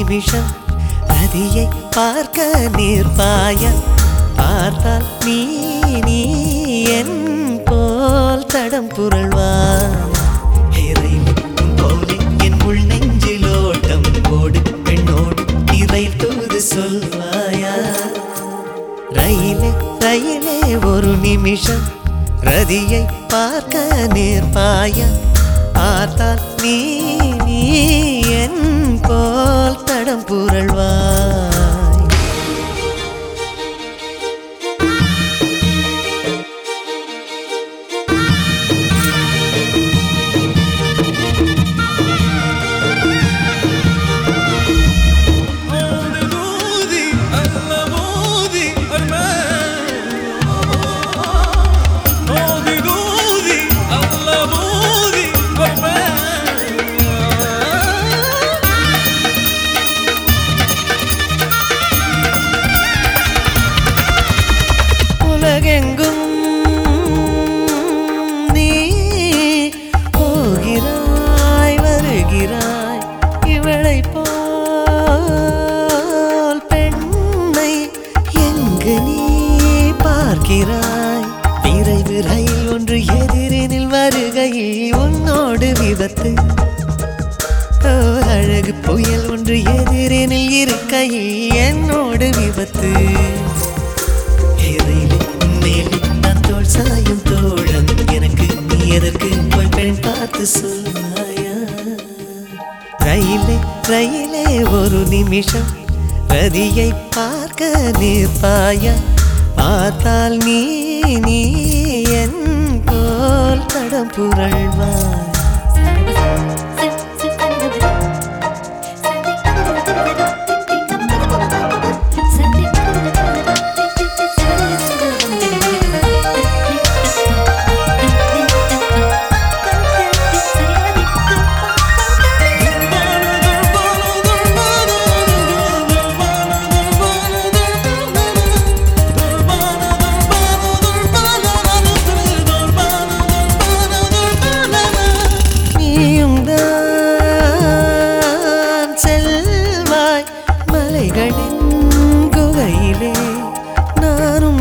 நிமிஷம் நதியை பார்க்க நிற்பாய பார்த்தால் நீ நீ என் போல் தடம் புரள்வா போலே என் உள் நெஞ்சிலோட்டம் ஓடு பெண்ணோடு இதை தூது சொல்வாயா ரயிலே ரயிலே ஒரு நிமிஷம் ரதியை பார்க்க நேர்பாய பார்த்தால் நீ நீ என் போல் தடம் புரள்வாய் مودي الله مودي أرمان مودي مودي الله مودي أرمان உலகெங்கும் நீ போகிறாய் வருகிறாய் இவளை போல் பெண்ணை எங்கு நீ பார்க்கிறாய் விரைவு ரயில் ஒன்று எதிரினில் வருகையில் உன்னோடு விபத்து ஓ, அழகு புயல் ஒன்று எதிரினில் இருக்கையில் என்னோடு விபத்து இறையிலே உன்மேலே நான் தோள் சாயும் தோழன் எனக்கு நீ எதற்கு போய் பெண் பார்த்து சொல்வாயா ரயிலே ரயிலே ஒரு நிமிஷம் ரதியை பார்க்க நிற்பாயா பார்த்தால் நீ நீ என் போல் தடம் புரள்வாய் நீயும் தான் செல்வாய் மலைகளின் குகையிலே நானும்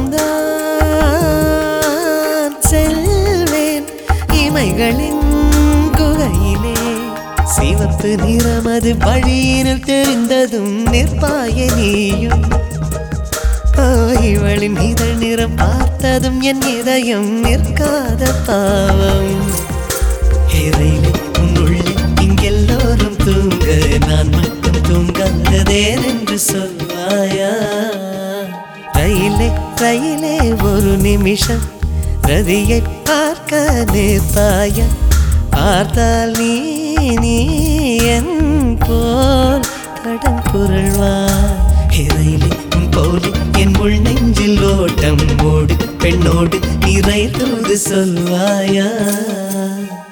தான் செல்வேன் இமைகளின் குகையிலே சிவப்பு நிறமது வழியினில் தெரிந்ததும் நிற்பாய நீயும் ஓ, இவளின் இதழ் நிறம் பார்த்ததும் என் இதயம் நிற்காத பாவம் இறையிலே உன்னுள்ளே இங்கெல்லோரும் தூங்க நான் மட்டும் தூங்காததேன் என்று சொல்வாயா ரயிலே ரயிலே ஒரு நிமிஷம் ரதியை பார்க்க நிற்பாயா பார்த்தால் நீ நீ என் போல் தடம் புரள்வாய் இறையிலே உன் போலே என் உள் நெஞ்சில் ஓட்டம் ஓடு பெண்ணோடு இறை தூது சொல்வாயா